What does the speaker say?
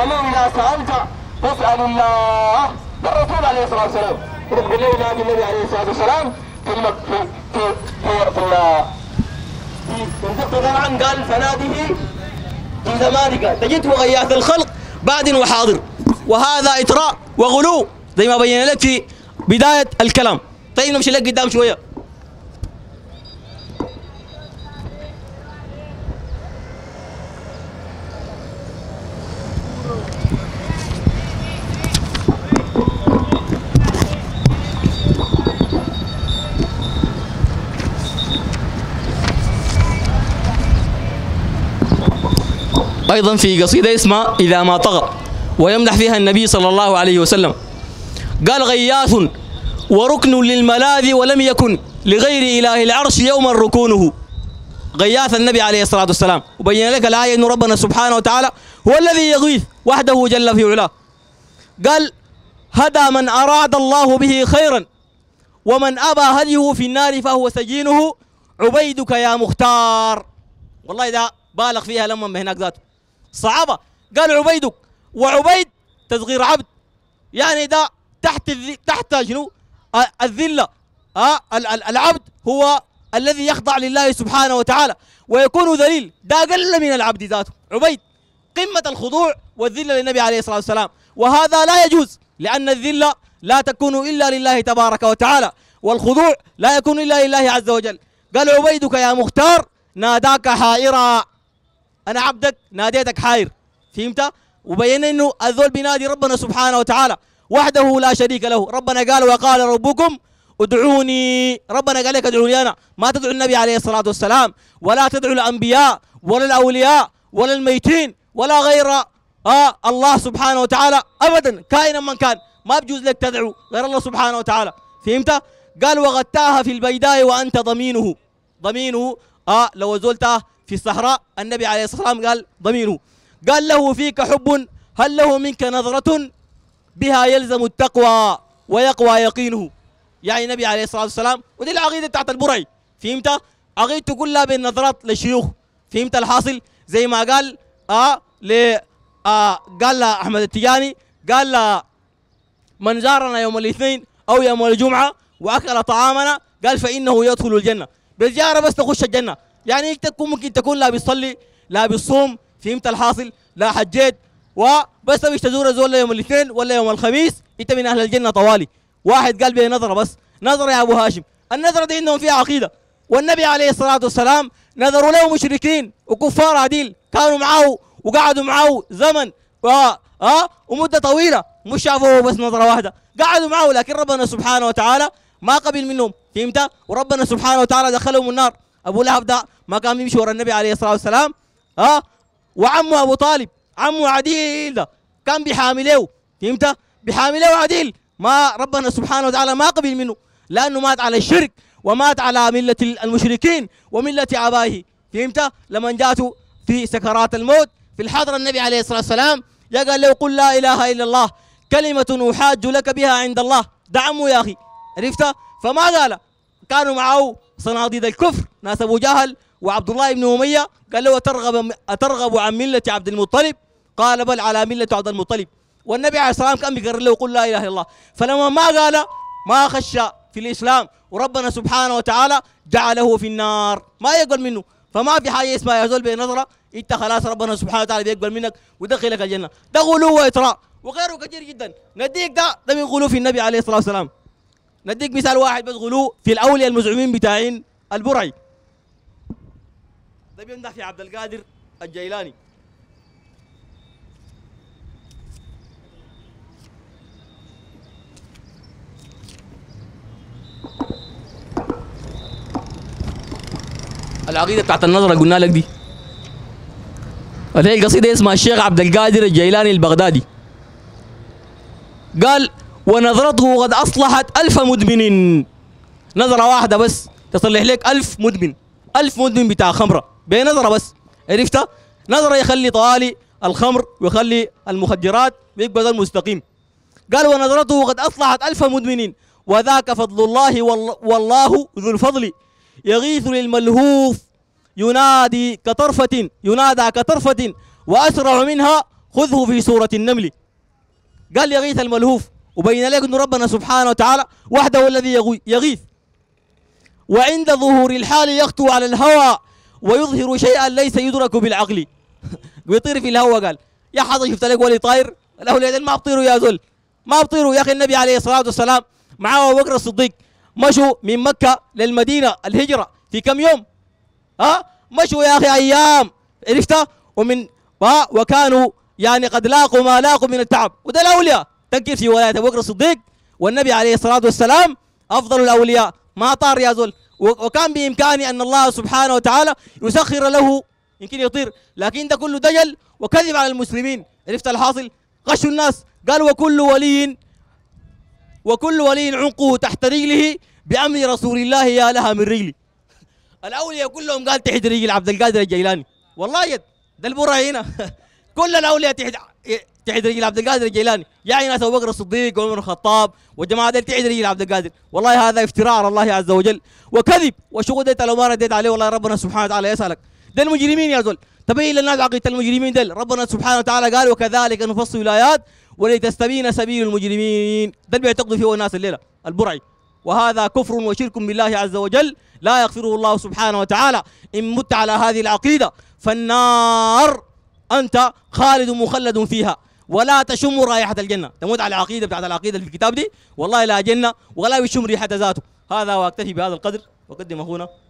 قال له اذا سالت فاسال الله الرسول عليه الصلاه والسلام كده بيقول له ينادي النبي عليه الصلاه والسلام في المك في في في في, ال- في منطقه طبعا قال فناده في زمانك تجده غياث الخلق بعد وحاضر وهذا إطراء وغلو زي ما بين لك في بداية الكلام طيب نمشي لك قدام شوية أيضا في قصيدة اسمها إذا ما طغى ويمدح فيها النبي صلى الله عليه وسلم قال غياث وركن للملاذ ولم يكن لغير إله العرش يوما ركونه غياث النبي عليه الصلاة والسلام وبين لك الآية أن ربنا سبحانه وتعالى هو الذي يغيث وحده جل في علاه قال هدى من أراد الله به خيرا ومن أبى هديه في النار فهو سجينه عبيدك يا مختار والله إذا بالغ فيها لما هناك ذاته صعبة قال عبيدك وعبيد تصغير عبد يعني ده تحت الذي تحت شنو آه، الذلة آه ال- ال- العبد هو الذي يخضع لله سبحانه وتعالى ويكون ذليل ده أقل من العبد ذاته عبيد قمة الخضوع والذلة للنبي عليه الصلاة والسلام وهذا لا يجوز لأن الذلة لا تكون إلا لله تبارك وتعالى والخضوع لا يكون إلا لله عز وجل قال عبيدك يا مختار ناداك حائرا أنا عبدك ناديتك حائر فهمت وبين انه الذول بينادي ربنا سبحانه وتعالى وحده لا شريك له ربنا قال وقال ربكم ادعوني ربنا قال لك ادعوني انا ما تدعو النبي عليه الصلاه والسلام ولا تدعو الانبياء ولا الاولياء ولا الميتين ولا غير آه الله سبحانه وتعالى ابدا كائنا من كان ما بجوز لك تدعو غير الله سبحانه وتعالى فهمت قال وغتاها في البيداء وانت ضمينه ضمينه آه لو زلتها في الصحراء النبي عليه الصلاه والسلام قال ضمينه قال له فيك حب هل له منك نظرة بها يلزم التقوى ويقوى يقينه يعني النبي عليه الصلاة والسلام ودي العقيدة بتاعت البرعي فهمت عقيدته كلها بالنظرات للشيوخ فهمت الحاصل زي ما قال آه ل آه قال لأحمد التجاني قال ل من زارنا يوم الاثنين أو يوم الجمعة وأكل طعامنا قال فإنه يدخل الجنة بالزيارة بس تخش الجنة يعني تكون ممكن تكون لا بيصلي لا بيصوم فهمت الحاصل لا حجيت وبس تبي تزور الزول يوم الاثنين ولا يوم الخميس انت من اهل الجنه طوالي واحد قال به نظره بس نظره يا ابو هاشم النظره دي عندهم فيها عقيده والنبي عليه الصلاه والسلام نظروا له مشركين وكفار عديل كانوا معه وقعدوا معه زمن و ها ومده طويله مش شافوه بس نظره واحده قعدوا معه لكن ربنا سبحانه وتعالى ما قبل منهم فهمت وربنا سبحانه وتعالى دخلهم النار ابو لهب ده ما كان يمشي ورا النبي عليه الصلاه والسلام ها وعمه ابو طالب عمه عديل ده كان بيحامله فهمت بيحامله عديل ما ربنا سبحانه وتعالى ما قبل منه لانه مات على الشرك ومات على مله المشركين ومله ابائه فهمت لما جاته في سكرات الموت في الحضره النبي عليه الصلاه والسلام يا قال له قل لا اله الا الله كلمه احاج لك بها عند الله ده عمه يا اخي عرفت فما قال كانوا معه صناديد الكفر ناس ابو جهل وعبد الله بن اميه قال له أترغب أترغب عن ملة عبد المطلب قال بل على ملة عبد المطلب والنبي عليه الصلاة والسلام كان بيقرر له يقول لا إله إلا الله فلما ما قال ما خش في الإسلام وربنا سبحانه وتعالى جعله في النار ما يقبل منه فما في حاجة اسمها يا زول بنظرة انت خلاص ربنا سبحانه وتعالى بيقبل منك ودخلك الجنة ده غلو وإطراء وغيره كثير جدا نديك ده ده من غلو في النبي عليه الصلاة والسلام نديك مثال واحد بس غلو في الأولياء المزعومين بتاعين البرعي ده بيمدح في عبد القادر الجيلاني العقيدة بتاعت النظرة قلنا لك دي وهي القصيدة اسمها الشيخ عبد القادر الجيلاني البغدادي قال ونظرته قد أصلحت ألف مدمن نظرة واحدة بس تصلح لك ألف مدمن ألف مدمن بتاع خمرة بنظرة بس عرفت نظرة يخلي طوالي الخمر ويخلي المخدرات ويقبض المستقيم قال ونظرته قد أصلحت ألف مدمنين وذاك فضل الله والله, والله ذو الفضل يغيث للملهوف ينادي كطرفة ينادى كطرفة وأسرع منها خذه في سورة النمل قال يغيث الملهوف وبين لك أن ربنا سبحانه وتعالى وحده الذي يغيث وعند ظهور الحال يخطو على الهوى ويظهر شيئا ليس يدرك بالعقل بيطير في الهواء قال يا حظ شفت لك ولي طاير الاولاد ما بطيروا يا زول ما بطيروا يا اخي النبي عليه الصلاه والسلام معه ابو بكر الصديق مشوا من مكه للمدينه الهجره في كم يوم ها مشوا يا اخي ايام عرفت ومن ها وكانوا يعني قد لاقوا ما لاقوا من التعب وده الاولياء تذكر في ولايه ابو بكر الصديق والنبي عليه الصلاه والسلام افضل الاولياء ما طار يا زول وكان بامكانه ان الله سبحانه وتعالى يسخر له يمكن يطير لكن ده كله دجل وكذب على المسلمين عرفت الحاصل غشوا الناس قال وكل ولي وكل ولي عنقه تحت رجله بأمر رسول الله يا لها من رجلي الأولياء كلهم قال تحت رجل عبد القادر الجيلاني والله يد ده البرة هنا كل الأولياء تحت تحت رجل عبد القادر الجيلاني يعني ناس ابو بكر الصديق وعمر الخطاب والجماعه دي تحت رجل عبد القادر والله هذا افتراء على الله عز وجل وكذب وشغل ديت لو ما رديت عليه والله ربنا سبحانه وتعالى يسالك ده المجرمين يا زول تبين للناس عقيده المجرمين دل ربنا سبحانه وتعالى قال وكذلك نفصل الايات ولتستبين سبيل المجرمين ده اللي بيعتقدوا فيه الناس الليله البرعي وهذا كفر وشرك بالله عز وجل لا يغفره الله سبحانه وتعالى ان مت على هذه العقيده فالنار انت خالد مخلد فيها ولا تشم رائحة الجنة تموت على العقيدة بتاعت العقيدة اللي في الكتاب دي والله لا جنة ولا يشم ريحة ذاته هذا واكتفي بهذا القدر وقدم أخونا